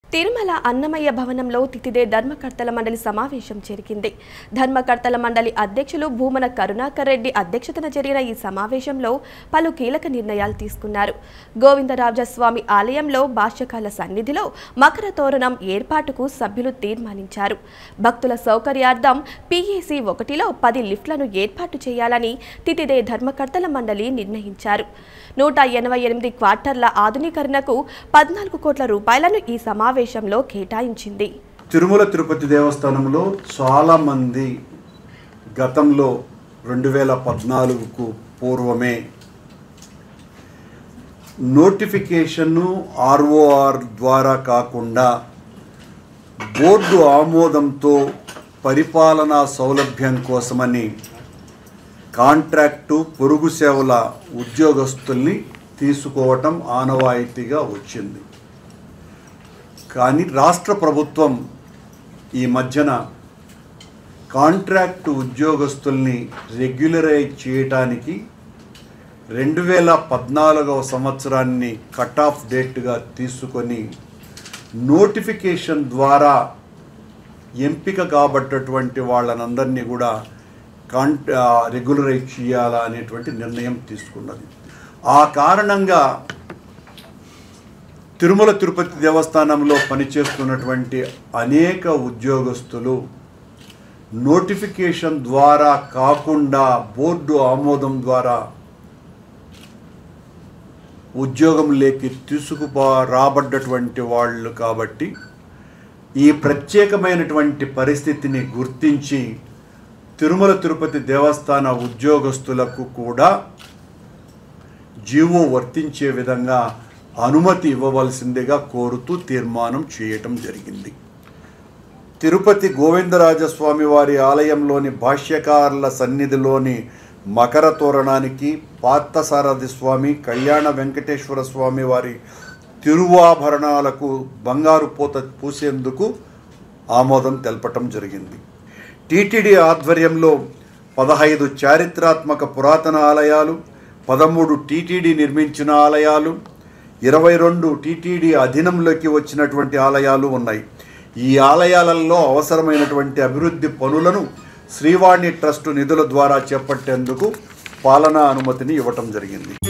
తిరుమల అన్నమయ్య భవనంలో తితిదే ధర్మకర్తల మండలి సమావేశం జరిగింది ధర్మకర్తల మండలి అధ్యక్షులు భూమన కరుణాకర్ రెడ్డి అధ్యక్షతన జరిగిన ఈ సమావేశంలో పలు కీలక నిర్ణయాలు తీసుకున్నారు గోవిందరాజస్వామి ఆలయంలో భాష్యకాల సన్నిధిలో మకర తోరణం ఏర్పాటుకు సభ్యులు తీర్మానించారు భక్తుల సౌకర్యార్థం పీఏసీ ఒకటిలో పది లిఫ్ట్లను ఏర్పాటు చేయాలని తితిదే ధర్మకర్తల మండలి నిర్ణయించారు నూట ఎనభై ఎనిమిది క్వార్టర్ల ఆధునీకరణకు పద్నాలుగు కోట్ల రూపాయలను ఈ సమావేశంలో కేటాయించింది తిరుమల తిరుపతి దేవస్థానంలో చాలామంది గతంలో రెండు వేల పద్నాలుగుకు పూర్వమే నోటిఫికేషన్ను ఆర్ఓఆర్ ద్వారా కాకుండా బోర్డు ఆమోదంతో పరిపాలనా సౌలభ్యం కోసమని కాంట్రాక్టు పొరుగు సేవల ఉద్యోగస్తుల్ని తీసుకోవటం ఆనవాయితీగా వచ్చింది కానీ రాష్ట్ర ప్రభుత్వం ఈ మధ్యన కాంట్రాక్టు ఉద్యోగస్తుల్ని రెగ్యులరైజ్ చేయటానికి రెండు వేల పద్నాలుగవ సంవత్సరాన్ని కట్ ఆఫ్ డేట్గా తీసుకొని నోటిఫికేషన్ ద్వారా ఎంపిక కాబట్టటువంటి వాళ్ళనందరినీ కూడా కాంట్ రెగ్యులరైజ్ చేయాలా అనేటువంటి నిర్ణయం తీసుకున్నది ఆ కారణంగా తిరుమల తిరుపతి దేవస్థానంలో పనిచేస్తున్నటువంటి అనేక ఉద్యోగస్తులు నోటిఫికేషన్ ద్వారా కాకుండా బోర్డు ఆమోదం ద్వారా ఉద్యోగంలోకి తీసుకుపో రాబడ్డటువంటి వాళ్ళు కాబట్టి ఈ ప్రత్యేకమైనటువంటి పరిస్థితిని గుర్తించి తిరుమల తిరుపతి దేవస్థాన ఉద్యోగస్తులకు కూడా జీవో వర్తించే విధంగా అనుమతి ఇవ్వవలసిందిగా కోరుతూ తీర్మానం చేయటం జరిగింది తిరుపతి గోవిందరాజస్వామి వారి ఆలయంలోని భాష్యకారుల సన్నిధిలోని మకర తోరణానికి పార్థసారథి స్వామి కళ్యాణ వెంకటేశ్వర స్వామి వారి తిరువాభరణాలకు బంగారు పూత పూసేందుకు ఆమోదం తెలపటం జరిగింది టీటీడీ ఆధ్వర్యంలో పదహైదు చారిత్రాత్మక పురాతన ఆలయాలు పదమూడు టీటీడీ నిర్మించిన ఆలయాలు ఇరవై రెండు టీటీడీ అధీనంలోకి వచ్చినటువంటి ఆలయాలు ఉన్నాయి ఈ ఆలయాలలో అవసరమైనటువంటి అభివృద్ధి పనులను శ్రీవాణి ట్రస్టు నిధుల ద్వారా చేపట్టేందుకు పాలనా అనుమతిని ఇవ్వటం జరిగింది